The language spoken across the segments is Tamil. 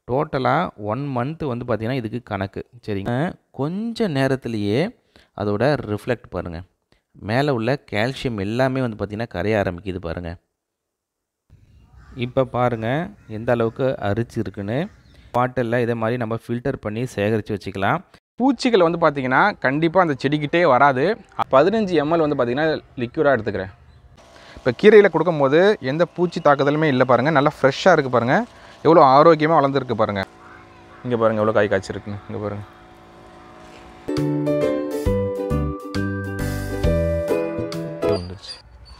டோட்டலாக ஒன் மந்த்து வந்து பார்த்திங்கன்னா இதுக்கு கணக்கு சரிங்க கொஞ்ச நேரத்திலேயே அதோட ரிஃப்ளெக்ட் பாருங்கள் மேலே உள்ள கால்சியம் எல்லாமே வந்து பார்த்திங்கன்னா கரைய ஆரம்பிக்குது பாருங்கள் இப்போ பாருங்கள் எந்த அளவுக்கு அரிச்சு இருக்குன்னு பாட்டிலில் இதே மாதிரி நம்ம ஃபில்டர் பண்ணி சேகரித்து வச்சுக்கலாம் பூச்சிகள் வந்து பார்த்தீங்கன்னா கண்டிப்பாக அந்த செடிக்கிட்டே வராது பதினஞ்சு எம்எல் வந்து பார்த்தீங்கன்னா லிக்யூடாக எடுத்துக்கிறேன் இப்போ கீரையில் கொடுக்கும்போது எந்த பூச்சி தாக்குதலுமே இல்லை பாருங்கள் நல்லா ஃப்ரெஷ்ஷாக இருக்குது பாருங்கள் எவ்வளோ ஆரோக்கியமாக வளர்ந்துருக்கு பாருங்கள் இங்கே பாருங்கள் எவ்வளோ காய் காய்ச்சிருக்குன்னு இங்கே பாருங்கள் வந்துருச்சு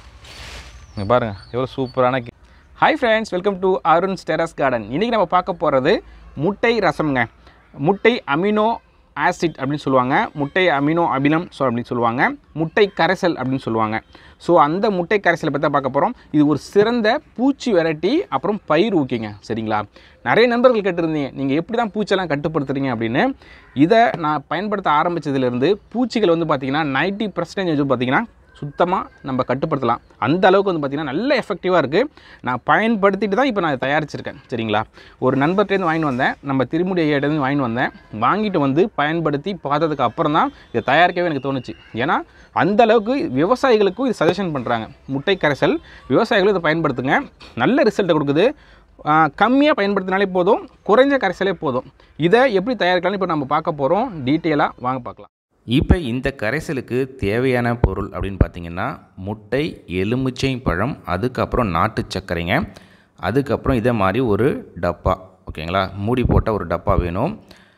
இங்கே பாருங்கள் எவ்வளோ சூப்பரான hi friends welcome to Arun's terrace garden இன்றைக்கி நம்ம பார்க்க போகிறது முட்டை ரசம்ங்க முட்டை அமினோ ஆசிட் அப்படின்னு சொல்லுவாங்க முட்டை அமினோ அமிலம் ஸோ அப்படின்னு சொல்லுவாங்க முட்டை கரைசல் அப்படின்னு சொல்லுவாங்க ஸோ அந்த முட்டை கரைசலை பற்றி தான் பார்க்க போகிறோம் இது ஒரு சிறந்த பூச்சி வெரைட்டி அப்புறம் பயிர் ஊக்கிங்க சரிங்களா நிறைய நண்பர்கள் கேட்டிருந்தீங்க நீங்கள் எப்படி தான் பூச்செல்லாம் கட்டுப்படுத்துறீங்க அப்படின்னு இதை நான் பயன்படுத்த ஆரம்பித்ததுலேருந்து பூச்சிகள் வந்து பார்த்திங்கன்னா நைன்ட்டி பர்சன்டேஜ் வந்து பார்த்திங்கன்னா சுத்தமாக நம்ம கட்டுப்படுத்தலாம் அந்த அளவுக்கு வந்து பார்த்திங்கன்னா நல்ல எஃபெக்டிவாக இருக்குது நான் பயன்படுத்திட்டு தான் இப்போ நான் இதை தயாரிச்சிருக்கேன் சரிங்களா ஒரு நண்பர்கிட்டேருந்து வாங்கிட்டு வந்தேன் நம்ம திருமுடி ஐயாட்டேருந்து வாங்கிட்டு வந்தேன் வாங்கிட்டு வந்து பயன்படுத்தி பார்த்ததுக்கு அப்புறம் தான் இதை தயாரிக்கவே எனக்கு தோணுச்சு ஏன்னா அந்த அளவுக்கு விவசாயிகளுக்கும் இது சஜஷன் பண்ணுறாங்க முட்டை கரைசல் விவசாயிகளும் இதை பயன்படுத்துங்க நல்ல ரிசல்ட்டை கொடுக்குது கம்மியாக பயன்படுத்தினாலே போதும் குறைஞ்ச கரைசலே போதும் இதை எப்படி தயாரிக்கலாம்னு இப்போ நம்ம பார்க்க போகிறோம் டீட்டெயிலாக வாங்க பார்க்கலாம் இப்போ இந்த கரைசலுக்கு தேவையான பொருள் அப்படின்னு பார்த்தீங்கன்னா முட்டை எலுமிச்சை பழம் அதுக்கப்புறம் நாட்டு சர்க்கரைங்க அதுக்கப்புறம் இதே மாதிரி ஒரு டப்பா ஓகேங்களா மூடி போட்ட ஒரு டப்பா வேணும்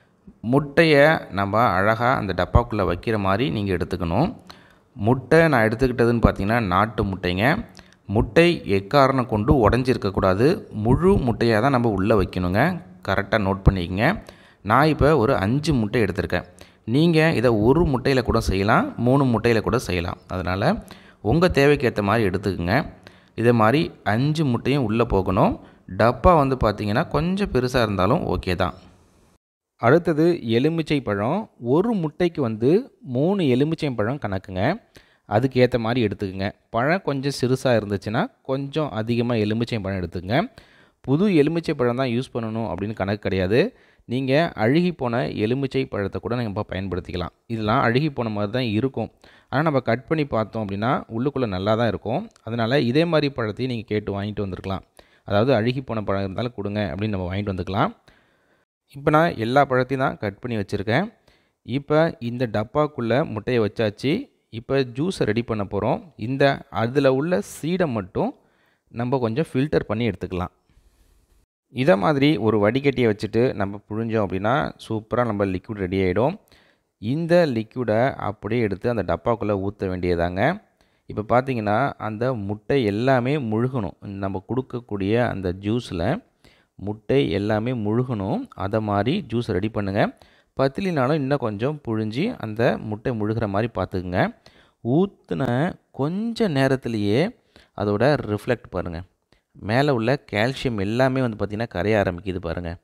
முட்டையை நம்ம அழகாக அந்த டப்பாக்குள்ளே வைக்கிற மாதிரி நீங்கள் எடுத்துக்கணும் முட்டை நான் எடுத்துக்கிட்டதுன்னு பார்த்தீங்கன்னா நாட்டு முட்டைங்க முட்டை எக்காரணம் கொண்டு உடஞ்சிருக்கக்கூடாது முழு முட்டையாக தான் நம்ம உள்ளே வைக்கணுங்க கரெக்டாக நோட் பண்ணிக்கங்க நான் இப்போ ஒரு அஞ்சு முட்டை எடுத்திருக்கேன் நீங்கள் இதை ஒரு முட்டையில் கூட செய்யலாம் மூணு முட்டையில் கூட செய்யலாம் அதனால் உங்கள் தேவைக்கு ஏற்ற மாதிரி எடுத்துக்கோங்க இதே மாதிரி அஞ்சு முட்டையும் உள்ளே போகணும் டப்பா வந்து பார்த்திங்கன்னா கொஞ்சம் பெருசாக இருந்தாலும் ஓகே தான் அடுத்தது எலுமிச்சை பழம் ஒரு முட்டைக்கு வந்து மூணு எலுமிச்சை பழம் கணக்குங்க அதுக்கு ஏற்ற மாதிரி எடுத்துக்கோங்க பழம் கொஞ்சம் சிறுசாக இருந்துச்சுன்னா கொஞ்சம் அதிகமாக எலுமிச்சை பழம் எடுத்துக்கங்க புது எலுமிச்சை பழம் தான் யூஸ் பண்ணணும் அப்படின்னு கணக்கு கிடையாது நீங்கள் அழுகி போன எலுமிச்சை பழத்தை கூட நம்ம பயன்படுத்திக்கலாம் இதெல்லாம் அழுகி போன மாதிரி தான் இருக்கும் ஆனால் நம்ம கட் பண்ணி பார்த்தோம் அப்படின்னா உள்ளுக்குள்ளே நல்லா தான் இருக்கும் அதனால் இதே மாதிரி பழத்தையும் நீங்கள் கேட்டு வாங்கிட்டு வந்திருக்கலாம் அதாவது அழுகி போன பழம் இருந்தாலும் கொடுங்க அப்படின்னு நம்ம வாங்கிட்டு வந்துக்கலாம் இப்போ நான் எல்லா பழத்தையும் தான் கட் பண்ணி வச்சுருக்கேன் இப்போ இந்த டப்பாக்குள்ளே முட்டையை வச்சாச்சு இப்போ ஜூஸை ரெடி பண்ண போகிறோம் இந்த அதில் உள்ள சீடை மட்டும் நம்ம கொஞ்சம் ஃபில்டர் பண்ணி எடுத்துக்கலாம் இதை மாதிரி ஒரு வடிகட்டியை வச்சுட்டு நம்ம புழிஞ்சோம் அப்படின்னா சூப்பராக நம்ம லிக்விட் ரெடி ஆகிடும் இந்த லிக்விடை அப்படியே எடுத்து அந்த டப்பாக்குள்ளே ஊற்ற வேண்டியதாங்க இப்போ பார்த்தீங்கன்னா அந்த முட்டை எல்லாமே முழுகணும் நம்ம கொடுக்கக்கூடிய அந்த ஜூஸில் முட்டை எல்லாமே முழுகணும் அதை மாதிரி ஜூஸ் ரெடி பண்ணுங்கள் பத்திலினாலும் இன்னும் கொஞ்சம் புழிஞ்சி அந்த முட்டை முழுகிற மாதிரி பார்த்துக்குங்க ஊற்றின கொஞ்ச நேரத்துலேயே அதோட ரிஃப்ளெக்ட் பாருங்கள் மேலே உள்ள கால்சியம் எல்லாமே வந்து பார்த்திங்கன்னா கரைய ஆரம்பிக்குது பாருங்கள்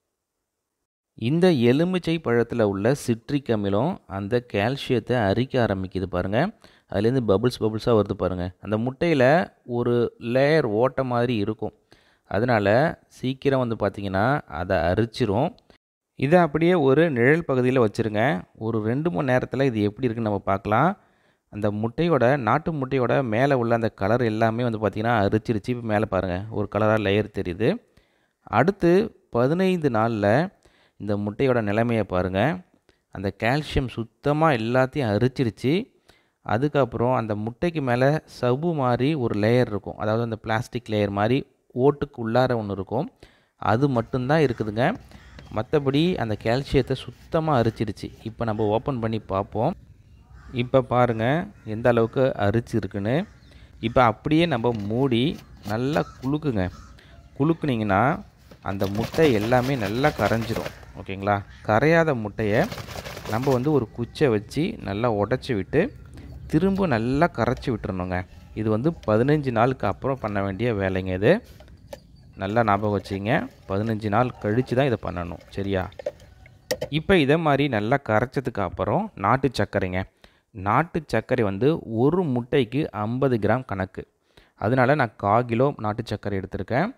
இந்த எலுமிச்சை பழத்தில் உள்ள சிட்ரிக் அமிலம் அந்த கால்சியத்தை அரிக்க ஆரம்பிக்குது பாருங்கள் அதுலேருந்து பபுள்ஸ் பபுள்ஸாக வருது பாருங்கள் அந்த முட்டையில் ஒரு லேயர் ஓட்ட மாதிரி இருக்கும் அதனால் சீக்கிரம் வந்து பார்த்திங்கன்னா அதை அரிச்சிரும் இதை அப்படியே ஒரு நிழல் பகுதியில் வச்சுருங்க ஒரு ரெண்டு மணி நேரத்தில் இது எப்படி இருக்குன்னு நம்ம பார்க்கலாம் அந்த முட்டையோட நாட்டு முட்டையோட மேலே உள்ள அந்த கலர் எல்லாமே வந்து பார்த்திங்கன்னா அரிச்சிருச்சு இப்போ மேலே பாருங்கள் ஒரு கலராக லேயர் தெரியுது அடுத்து பதினைந்து நாளில் இந்த முட்டையோட நிலைமையை பாருங்கள் அந்த கால்சியம் சுத்தமாக எல்லாத்தையும் அரிச்சிருச்சு அதுக்கப்புறம் அந்த முட்டைக்கு மேலே சவ்வு மாதிரி ஒரு லேயர் இருக்கும் அதாவது அந்த பிளாஸ்டிக் லேயர் மாதிரி ஓட்டுக்கு உள்ளார ஒன்று இருக்கும் அது மட்டும்தான் இருக்குதுங்க மற்றபடி அந்த கால்சியத்தை சுத்தமாக அரிச்சிருச்சு இப்போ நம்ம ஓப்பன் பண்ணி பார்ப்போம் இப்போ பாருங்கள் எந்த அளவுக்கு அரிச்சு இருக்குன்னு இப்போ அப்படியே நம்ம மூடி நல்லா குலுக்குங்க குலுக்குனிங்கன்னா அந்த முட்டை எல்லாமே நல்லா கரைஞ்சிரும் ஓகேங்களா கரையாத முட்டையை நம்ம வந்து ஒரு குச்சை வச்சு நல்லா உடச்சி விட்டு திரும்ப நல்லா கரைச்சி விட்டுறணுங்க இது வந்து பதினஞ்சு நாளுக்கு அப்புறம் பண்ண வேண்டிய வேலைங்க இது நல்லா ஞாபகம் வச்சுங்க பதினஞ்சு நாள் கழித்து தான் இதை பண்ணணும் சரியா இப்போ இதை மாதிரி நல்லா கரைச்சதுக்கு அப்புறம் நாட்டு சர்க்கரைங்க நாட்டு சர்க்கரை வந்து ஒரு முட்டைக்கு ஐம்பது கிராம் கணக்கு அதனால் நான் கா கிலோ நாட்டு சர்க்கரை எடுத்திருக்கேன்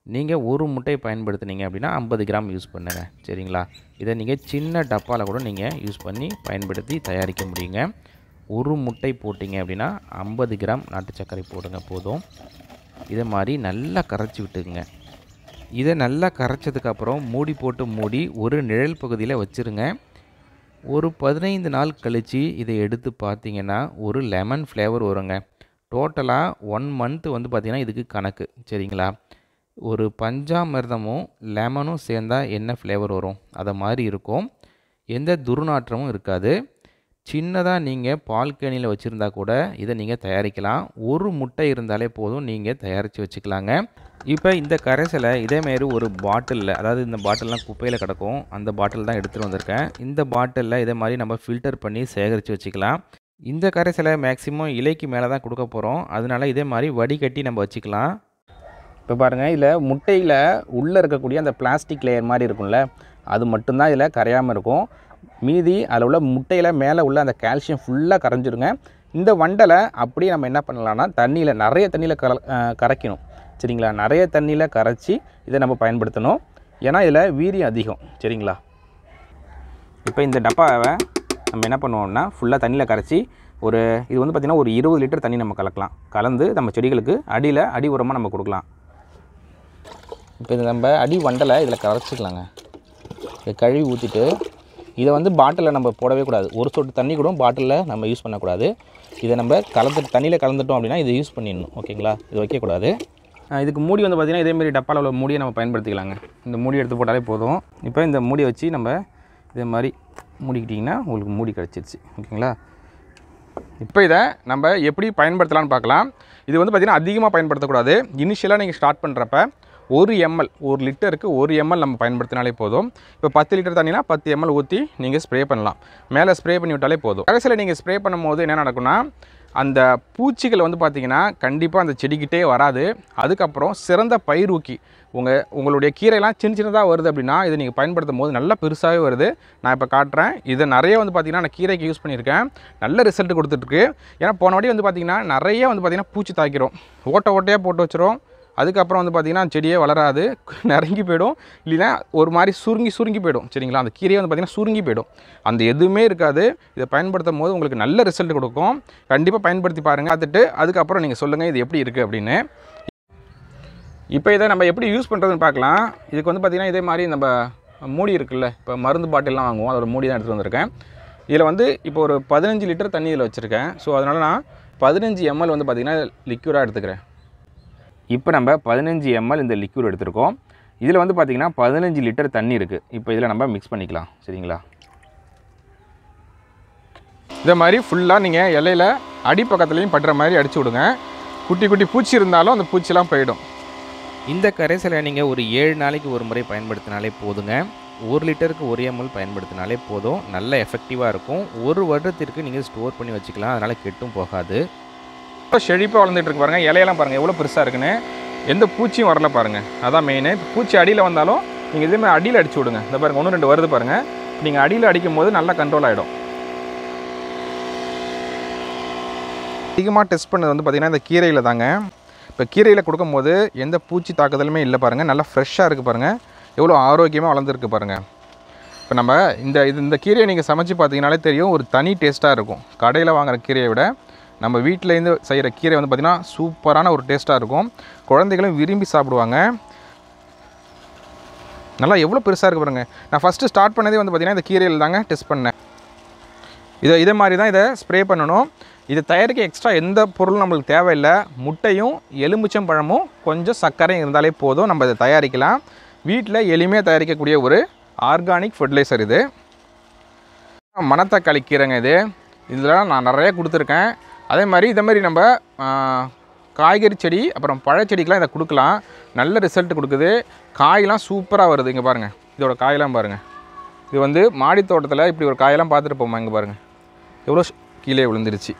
நீங்கள் ஒரு முட்டை பயன்படுத்துனீங்க அப்படின்னா ஐம்பது கிராம் யூஸ் பண்ணுங்கள் சரிங்களா இதை நீங்கள் சின்ன டப்பாவில் கூட நீங்கள் யூஸ் பண்ணி பயன்படுத்தி தயாரிக்க முடியுங்க ஒரு முட்டை போட்டிங்க அப்படின்னா ஐம்பது கிராம் நாட்டு சர்க்கரை போடுங்க போதும் இதை மாதிரி நல்லா கரைச்சி விட்டுக்குங்க இதை நல்லா கரைச்சதுக்கப்புறம் மூடி போட்டு மூடி ஒரு நிழல் பகுதியில் வச்சுருங்க ஒரு பதினைந்து நாள் கழித்து இதை எடுத்து பார்த்தீங்கன்னா ஒரு லெமன் ஃப்ளேவர் வருங்க டோட்டலாக ஒன் மந்த் வந்து பார்த்திங்கன்னா இதுக்கு கணக்கு சரிங்களா ஒரு பஞ்சாமிர்தமும் லெமனும் சேர்ந்தா என்ன ஃப்ளேவர் வரும் அதை மாதிரி இருக்கும் எந்த துர்நாற்றமும் இருக்காது சின்னதாக நீங்கள் பால்கனியில் வச்சுருந்தா கூட இதை நீங்கள் தயாரிக்கலாம் ஒரு முட்டை இருந்தாலே போதும் நீங்கள் தயாரித்து வச்சுக்கலாங்க இப்போ இந்த கரைசலை இதேமாரி ஒரு பாட்டிலில் அதாவது இந்த பாட்டில்லாம் குப்பையில் கிடக்கும் அந்த பாட்டில் தான் எடுத்துகிட்டு வந்திருக்கேன் இந்த பாட்டிலில் இதே மாதிரி நம்ம ஃபில்டர் பண்ணி சேகரித்து வச்சுக்கலாம் இந்த கரைசலை மேக்ஸிமம் இலைக்கு மேலே தான் கொடுக்க போகிறோம் அதனால இதே மாதிரி வடிகட்டி நம்ம வச்சுக்கலாம் இப்போ பாருங்கள் இதில் முட்டையில் உள்ளே இருக்கக்கூடிய அந்த பிளாஸ்டிக் லேயர் மாதிரி இருக்கும்ல அது மட்டும்தான் இதில் கரையாமல் இருக்கும் மீதி அதில் உள்ள முட்டையில் மேலே உள்ள அந்த கால்சியம் ஃபுல்லாக கரைஞ்சிருங்க இந்த வண்டலை அப்படியே நம்ம என்ன பண்ணலாம்னா தண்ணியில் நிறைய தண்ணியில் கர அஹ் கரைக்கணும் சரிங்களா நிறைய தண்ணியில் கரைச்சி இதை நம்ம பயன்படுத்தணும் ஏன்னா இதில் வீரியம் அதிகம் சரிங்களா இப்போ இந்த டப்பாவை நம்ம என்ன பண்ணுவோம்னா ஃபுல்லாக தண்ணியில் கரைச்சி ஒரு இது வந்து பார்த்திங்கன்னா ஒரு இருபது லிட்டர் தண்ணி நம்ம கலக்கலாம் கலந்து நம்ம செடிகளுக்கு அடியில் அடி உரமாக நம்ம கொடுக்கலாம் இப்போ இது நம்ம அடி வண்டலை இதில் கரைச்சிக்கலாங்க இதை கழுவி ஊற்றிட்டு இதை வந்து பாட்டிலில் நம்ம போடவே கூடாது ஒரு சொட்டு தண்ணி கூட பாட்டிலில் நம்ம யூஸ் பண்ணக்கூடாது இதை நம்ம கலந்து தண்ணியில் கலந்துட்டோம் அப்படின்னா இதை யூஸ் பண்ணிடணும் ஓகேங்களா இது வைக்கக்கூடாது அஹ் இதுக்கு மூடி வந்து பார்த்திங்கன்னா இதேமாரி டப்பாவில் உள்ள மூடியை நம்ம பயன்படுத்திக்கலாங்க இந்த மூடி எடுத்து போட்டாலே போதும் இப்போ இந்த மூடியை வச்சு நம்ம இதே மாதிரி மூடிக்கிட்டிங்கன்னா உங்களுக்கு மூடி கிடச்சிருச்சு ஓகேங்களா இப்போ இதை நம்ம எப்படி பயன்படுத்தலாம்னு பார்க்கலாம் இது வந்து பார்த்திங்கன்னா அதிகமாக பயன்படுத்தக்கூடாது இனிஷியலாக நீங்கள் ஸ்டார்ட் பண்ணுறப்ப ஒரு எம்எல் ஒரு லிட்டருக்கு ஒரு எம்எல் நம்ம பயன்படுத்தினாலே போதும் இப்போ பத்து லிட்டர் தண்ணினா பத்து எம்எல் ஊற்றி நீங்கள் ஸ்ப்ரே பண்ணலாம் மேலே ஸ்ப்ரே பண்ணி விட்டாலே போதும் கடைசியில் நீங்கள் ஸ்ப்ரே பண்ணும்போது என்ன நடக்கும்னா அந்த பூச்சிகள் வந்து பார்த்திங்கன்னா கண்டிப்பாக அந்த செடிக்கிட்டே வராது அதுக்கப்புறம் சிறந்த பயிரூக்கி உங்கள் உங்களுடைய கீரைலாம் சின்ன சின்னதாக வருது அப்படின்னா இதை நீங்கள் பயன்படுத்தும் போது நல்லா பெருசாகவே வருது நான் இப்போ காட்டுறேன் இதை நிறைய வந்து பார்த்திங்கன்னா நான் கீரைக்கு யூஸ் பண்ணியிருக்கேன் நல்ல ரிசல்ட் கொடுத்துட்ருக்கு ஏன்னா போன வாட்டி வந்து பார்த்திங்கன்னா நிறைய வந்து பார்த்திங்கன்னா பூச்சி தாக்கிறோம் ஓட்டை ஓட்டையாக போட்டு வச்சிரும் அதுக்கப்புறம் வந்து பார்த்திங்கன்னா செடியே வளராது நறுங்கி போயிடும் இல்லைன்னா ஒரு மாதிரி சுருங்கி சுருங்கி போயிடும் சரிங்களா அந்த கீரையே வந்து பார்த்திங்கன்னா சுருங்கி போயிடும் அந்த எதுவுமே இருக்காது இதை பயன்படுத்தும் போது உங்களுக்கு நல்ல ரிசல்ட் கொடுக்கும் கண்டிப்பாக பயன்படுத்தி பாருங்கள் பார்த்துட்டு அதுக்கப்புறம் நீங்கள் சொல்லுங்கள் இது எப்படி இருக்குது அப்படின்னு இப்போ இதை நம்ம எப்படி யூஸ் பண்ணுறதுன்னு பார்க்கலாம் இதுக்கு வந்து பார்த்திங்கன்னா இதே மாதிரி நம்ம மூடி இருக்குல்ல இப்போ மருந்து பாட்டில்லாம் வாங்குவோம் அதோட மூடி தான் எடுத்துகிட்டு வந்திருக்கேன் இதில் வந்து இப்போ ஒரு பதினஞ்சு லிட்டர் தண்ணி இதில் வச்சுருக்கேன் ஸோ அதனால் நான் பதினஞ்சு எம்எல் வந்து பார்த்திங்கன்னா லிக்யூடாக எடுத்துக்கிறேன் இப்போ நம்ம பதினஞ்சு எம்எல் இந்த லிக்யூட் எடுத்திருக்கோம் இதில் வந்து பார்த்திங்கன்னா பதினஞ்சு லிட்டர் தண்ணி இருக்குது இப்போ இதில் நம்ம மிக்ஸ் பண்ணிக்கலாம் சரிங்களா இதே மாதிரி ஃபுல்லாக நீங்கள் இலையில அடிப்பக்கத்துலேயும் படுற மாதிரி அடிச்சு விடுங்க குட்டி குட்டி பூச்சி இருந்தாலும் அந்த பூச்சிலாம் போயிடும் இந்த கரைசலை நீங்கள் ஒரு ஏழு நாளைக்கு ஒரு முறை பயன்படுத்தினாலே போதுங்க ஒரு லிட்டருக்கு ஒரு எம்எல் பயன்படுத்தினாலே போதும் நல்ல எஃபெக்டிவாக இருக்கும் ஒரு வருடத்திற்கு நீங்கள் ஸ்டோர் பண்ணி வச்சுக்கலாம் அதனால் கெட்டும் போகாது இப்போ செழிப்பாக வளர்ந்துட்டு இருக்கு பாருங்கள் இலையெல்லாம் பாருங்கள் எவ்வளோ பெருசாக இருக்குன்னு எந்த பூச்சியும் வரல பாருங்கள் அதான் மெயின் பூச்சி அடியில் வந்தாலும் நீங்கள் இதே மாதிரி அடியில் அடிச்சு விடுங்க இந்த பாருங்கள் ஒன்று ரெண்டு வருது பாருங்கள் நீங்கள் அடியில் அடிக்கும் போது நல்லா கண்ட்ரோல் ஆகிடும் அதிகமாக டெஸ்ட் பண்ணது வந்து பார்த்திங்கன்னா இந்த கீரையில் தாங்க இப்போ கீரையில் கொடுக்கும்போது எந்த பூச்சி தாக்குதலுமே இல்லை பாருங்கள் நல்லா ஃப்ரெஷ்ஷாக இருக்குது பாருங்கள் எவ்வளோ ஆரோக்கியமாக வளர்ந்துருக்கு பாருங்கள் இப்போ நம்ம இந்த இது இந்த கீரையை நீங்கள் சமைச்சு பார்த்தீங்கனாலே தெரியும் ஒரு தனி டேஸ்ட்டாக இருக்கும் கடையில் வாங்குற கீரையை விட நம்ம வீட்டிலேருந்து செய்கிற கீரை வந்து பார்த்திங்கன்னா சூப்பரான ஒரு டேஸ்ட்டாக இருக்கும் குழந்தைகளும் விரும்பி சாப்பிடுவாங்க நல்லா எவ்வளோ பெருசாக இருக்கு பாருங்க நான் ஃபஸ்ட்டு ஸ்டார்ட் பண்ணதே வந்து பார்த்திங்கன்னா இந்த கீரையில் தாங்க டெஸ்ட் பண்ணேன் இதை இதே மாதிரி தான் இதை ஸ்ப்ரே பண்ணணும் இதை தயாரிக்க எக்ஸ்ட்ரா எந்த பொருளும் நம்மளுக்கு தேவையில்லை முட்டையும் எலுமிச்சம் பழமும் கொஞ்சம் சர்க்கரையும் இருந்தாலே போதும் நம்ம இதை தயாரிக்கலாம் வீட்டில் எளிமையாக தயாரிக்கக்கூடிய ஒரு ஆர்கானிக் ஃபெர்டிலைசர் இது மணத்தக்காளி கீரைங்க இது இதில் நான் நிறைய கொடுத்துருக்கேன் அதே மாதிரி இதே மாதிரி நம்ம ஆ, காய்கறி செடி அப்புறம் பழச்செடிக்கெலாம் இதை கொடுக்கலாம் நல்ல ரிசல்ட் கொடுக்குது காயெல்லாம் சூப்பராக வருது இங்கே பாருங்கள் இதோட காயெல்லாம் பாருங்கள் இது வந்து மாடி தோட்டத்தில் இப்படி ஒரு காயெல்லாம் பார்த்துட்டு போமா இங்கே பாருங்கள் எவ்வளோ ஷ்- கீழே விழுந்துருச்சு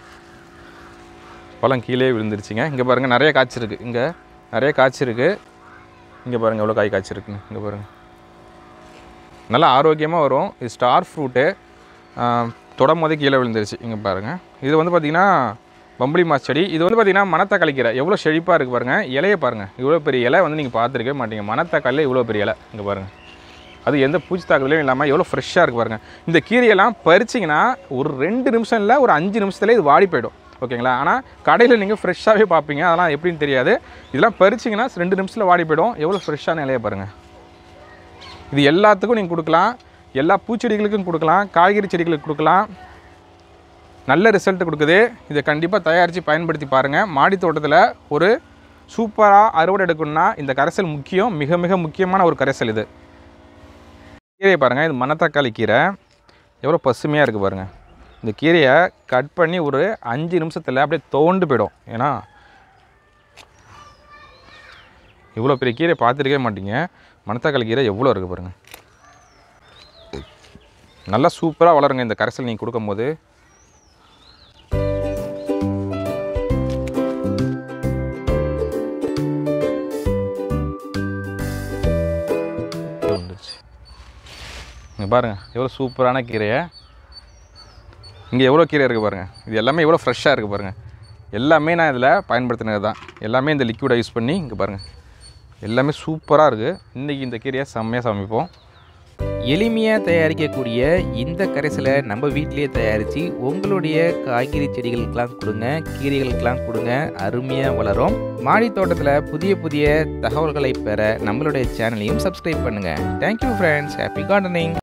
பழம் கீழே விழுந்துருச்சுங்க இங்கே பாருங்கள் நிறைய காய்ச்சிருக்கு இங்கே நிறைய காய்ச்சிருக்கு இங்கே பாருங்கள் எவ்வளோ காய் காய்ச்சிருக்குங்க இங்கே பாருங்கள் நல்லா ஆரோக்கியமாக வரும் இது ஸ்டார் ஃப்ரூட்டு தொடும் போதே கீழே விழுந்துருச்சு இங்கே பாருங்கள் இது வந்து பார்த்திங்கன்னா பம்பளி மாஸ் செடி இது வந்து பார்த்திங்கன்னா மணத்தக்காளி கீரை எவ்வளோ செழிப்பாக இருக்குது பாருங்கள் இலையை பாருங்கள் இவ்வளோ பெரிய இலை வந்து நீங்கள் பார்த்துருக்கவே மாட்டீங்க மணத்தக்காளியில் இவ்வளோ பெரிய இலை இங்கே பாருங்கள் அது எந்த பூச்சி தாக்குதலையும் இல்லாமல் எவ்வளோ ஃப்ரெஷ்ஷாக இருக்குது பாருங்கள் இந்த கீரையெல்லாம் பறிச்சிங்கன்னா ஒரு ரெண்டு நிமிஷம் இல்லை ஒரு அஞ்சு நிமிஷத்துல இது வாடி போயிடும் ஓகேங்களா ஆனால் கடையில் நீங்கள் ஃப்ரெஷ்ஷாகவே பார்ப்பீங்க அதெல்லாம் எப்படின்னு தெரியாது இதெல்லாம் பறிச்சிங்கன்னா ரெண்டு நிமிஷத்தில் வாடி போயிடும் எவ்வளோ ஃப்ரெஷ்ஷான இலையை பாருங்கள் இது எல்லாத்துக்கும் நீங்கள் கொடுக்கலாம் எல்லா பூச்செடிகளுக்கும் கொடுக்கலாம் காய்கறி செடிகளுக்கு கொடுக்கலாம் நல்ல ரிசல்ட் கொடுக்குது இதை கண்டிப்பாக தயாரித்து பயன்படுத்தி பாருங்கள் மாடி தோட்டத்தில் ஒரு சூப்பராக அறுவடை எடுக்கணும்னா இந்த கரைசல் முக்கியம் மிக மிக முக்கியமான ஒரு கரைசல் இது கீரையை பாருங்கள் இது மணத்தக்காளி கீரை எவ்வளோ பசுமையாக இருக்குது பாருங்கள் இந்த கீரையை கட் பண்ணி ஒரு அஞ்சு நிமிஷத்தில் அப்படியே தோண்டு போயிடும் ஏன்னா இவ்வளோ பெரிய கீரை பார்த்துருக்கவே மாட்டீங்க மணத்தக்காளி கீரை எவ்வளோ இருக்குது பாருங்கள் நல்லா சூப்பராக வளருங்க இந்த கரைசல் நீங்கள் கொடுக்கும்போது வந்துருச்சு இங்கே பாருங்கள் எவ்வளோ சூப்பரான கீரையை இங்கே எவ்வளோ கீரை இருக்குது பாருங்கள் இது எல்லாமே எவ்வளோ ஃப்ரெஷ்ஷாக இருக்குது பாருங்கள் எல்லாமே நான் இதில் பயன்படுத்தினது தான் எல்லாமே இந்த லிக்விடை யூஸ் பண்ணி இங்கே பாருங்கள் எல்லாமே சூப்பராக இருக்குது இன்றைக்கி இந்த கீரையை செம்மையாக சமைப்போம் எளிமையாக தயாரிக்கக்கூடிய இந்த கரைசலை நம்ம வீட்டிலேயே தயாரித்து உங்களுடைய காய்கறி செடிகளுக்கெல்லாம் கொடுங்க கீரைகளுக்கெல்லாம் கொடுங்க அருமையாக வளரும் மாடி தோட்டத்தில் புதிய புதிய தகவல்களை பெற நம்மளுடைய சேனலையும் சப்ஸ்கிரைப் பண்ணுங்கள் தேங்க்யூ ஃப்ரெண்ட்ஸ் ஹாப்பி கார்டனிங்